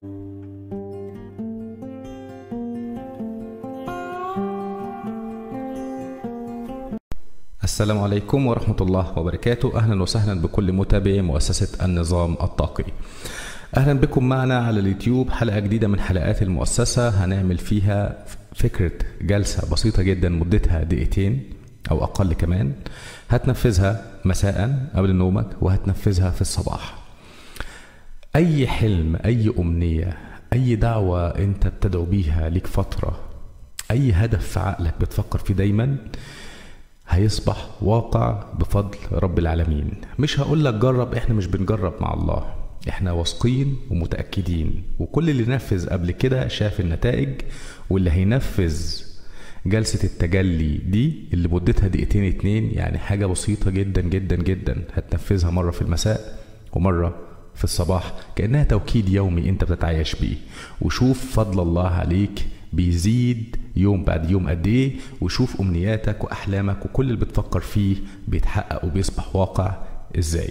السلام عليكم ورحمة الله وبركاته أهلا وسهلا بكل متابعي مؤسسة النظام الطاقي أهلا بكم معنا على اليوتيوب حلقة جديدة من حلقات المؤسسة هنعمل فيها فكرة جلسة بسيطة جدا مدتها دقيقتين أو أقل كمان هتنفذها مساء قبل نومك وهتنفذها في الصباح أي حلم أي أمنية أي دعوة أنت بتدعو بيها ليك فترة أي هدف في عقلك بتفكر فيه دايما هيصبح واقع بفضل رب العالمين مش هقول لك جرب احنا مش بنجرب مع الله احنا واثقين ومتاكدين وكل اللي نفذ قبل كده شاف النتائج واللي هينفذ جلسة التجلي دي اللي مدتها دقيقتين اتنين يعني حاجة بسيطة جدا جدا جدا هتنفذها مرة في المساء ومرة في الصباح كأنها توكيد يومي انت بتتعايش بيه وشوف فضل الله عليك بيزيد يوم بعد يوم قد ايه وشوف امنياتك واحلامك وكل اللي بتفكر فيه بيتحقق وبيصبح واقع ازاي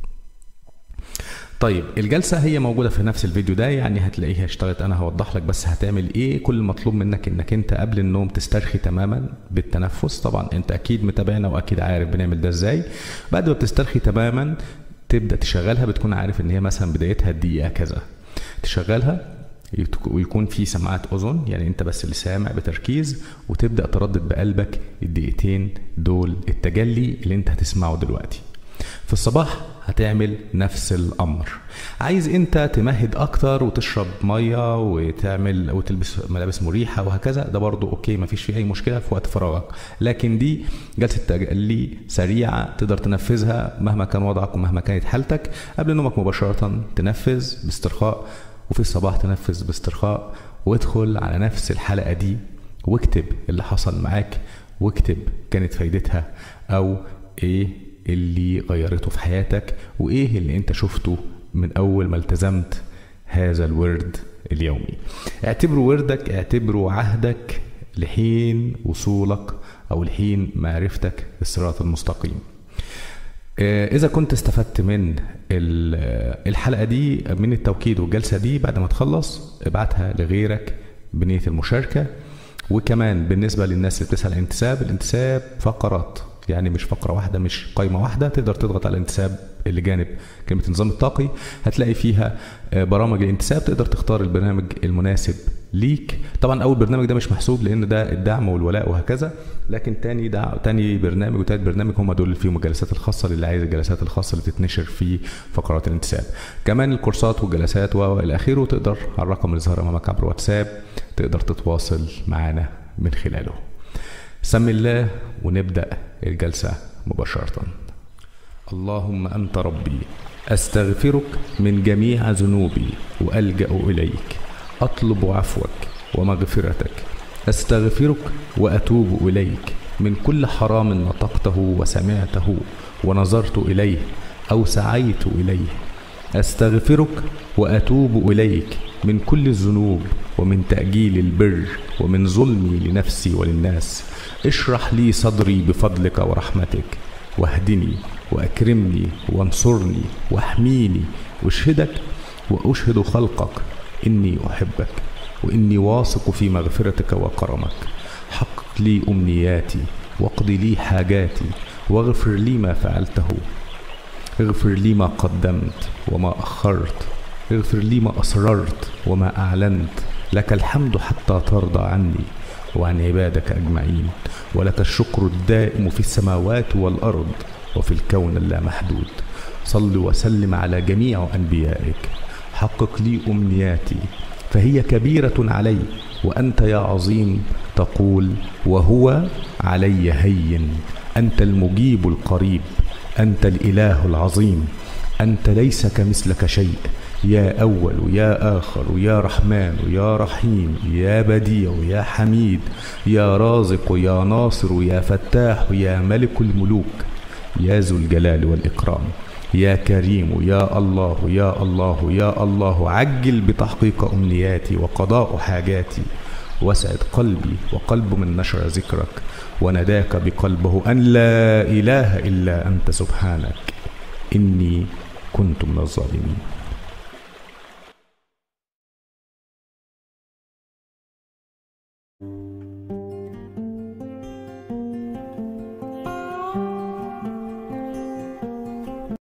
طيب الجلسة هي موجودة في نفس الفيديو ده يعني هتلاقيها اشتغلت انا هوضح لك بس هتعمل ايه كل المطلوب منك انك انت قبل النوم تسترخي تماما بالتنفس طبعا انت اكيد متابعنا واكيد عارف بنعمل ده ازاي بعد ما بتسترخي تماما تبدا تشغلها بتكون عارف ان هي مثلا بدايتها الدقيقة كذا تشغلها ويكون في سماعات اذن يعني انت بس اللي سامع بتركيز وتبدا تردد بقلبك الدقيقتين دول التجلي اللي انت هتسمعه دلوقتي في الصباح هتعمل نفس الامر عايز انت تمهد اكتر وتشرب ميه وتعمل وتلبس ملابس مريحه وهكذا ده برضو اوكي مفيش فيه اي مشكله في وقت فراغك لكن دي جلسه تجلي سريعه تقدر تنفذها مهما كان وضعك ومهما كانت حالتك قبل نومك مباشره تنفذ باسترخاء وفي الصباح تنفذ باسترخاء وادخل على نفس الحلقة دي واكتب اللي حصل معاك واكتب كانت فايدتها او ايه اللي غيرته في حياتك وايه اللي انت شفته من اول ما التزمت هذا الورد اليومي اعتبره وردك اعتبره عهدك لحين وصولك او لحين معرفتك الصراط المستقيم إذا كنت استفدت من الحلقة دي من التوكيد والجلسة دي بعد ما تخلص ابعتها لغيرك بنية المشاركة وكمان بالنسبة للناس اللي بتسأل الانتساب الانتساب فقرات يعني مش فقرة واحدة مش قائمة واحدة تقدر تضغط على الانتساب اللي جانب كلمة النظام الطاقي هتلاقي فيها برامج الانتساب تقدر تختار البرنامج المناسب ليك طبعا اول برنامج ده مش محسوب لان ده الدعم والولاء وهكذا لكن تاني دع... تاني برنامج وتالت برنامج هم دول اللي فيهم الجلسات الخاصه اللي عايز الجلسات الخاصه اللي تتنشر في فقرات الانتساب كمان الكورسات والجلسات والى اخره تقدر على الرقم اللي ظهر امامك عبر واتساب تقدر تتواصل معنا من خلاله سم الله ونبدا الجلسه مباشره اللهم انت ربي استغفرك من جميع ذنوبي والجا اليك اطلب عفوك ومغفرتك استغفرك واتوب اليك من كل حرام نطقته وسمعته ونظرت اليه او سعيت اليه استغفرك واتوب اليك من كل الذنوب ومن تاجيل البر ومن ظلمي لنفسي وللناس اشرح لي صدري بفضلك ورحمتك واهدني واكرمني وانصرني واحميني واشهدك واشهد خلقك إني أحبك وإني واثق في مغفرتك وكرمك حقق لي أمنياتي واقض لي حاجاتي واغفر لي ما فعلته اغفر لي ما قدمت وما أخرت اغفر لي ما أسررت وما أعلنت لك الحمد حتى ترضى عني وعن عبادك أجمعين ولك الشكر الدائم في السماوات والأرض وفي الكون اللامحدود صل وسلم على جميع أنبيائك حقق لي امنياتي فهي كبيره علي وانت يا عظيم تقول وهو علي هين انت المجيب القريب انت الاله العظيم انت ليس كمثلك شيء يا اول يا اخر يا رحمن يا رحيم يا بديع يا حميد يا رازق يا ناصر يا فتاح يا ملك الملوك يا ذو الجلال والاكرام يا كريم يا الله يا الله يا الله عجل بتحقيق امنياتي وقضاء حاجاتي واسعد قلبي وقلب من نشر ذكرك ونداك بقلبه ان لا اله الا انت سبحانك اني كنت من الظالمين you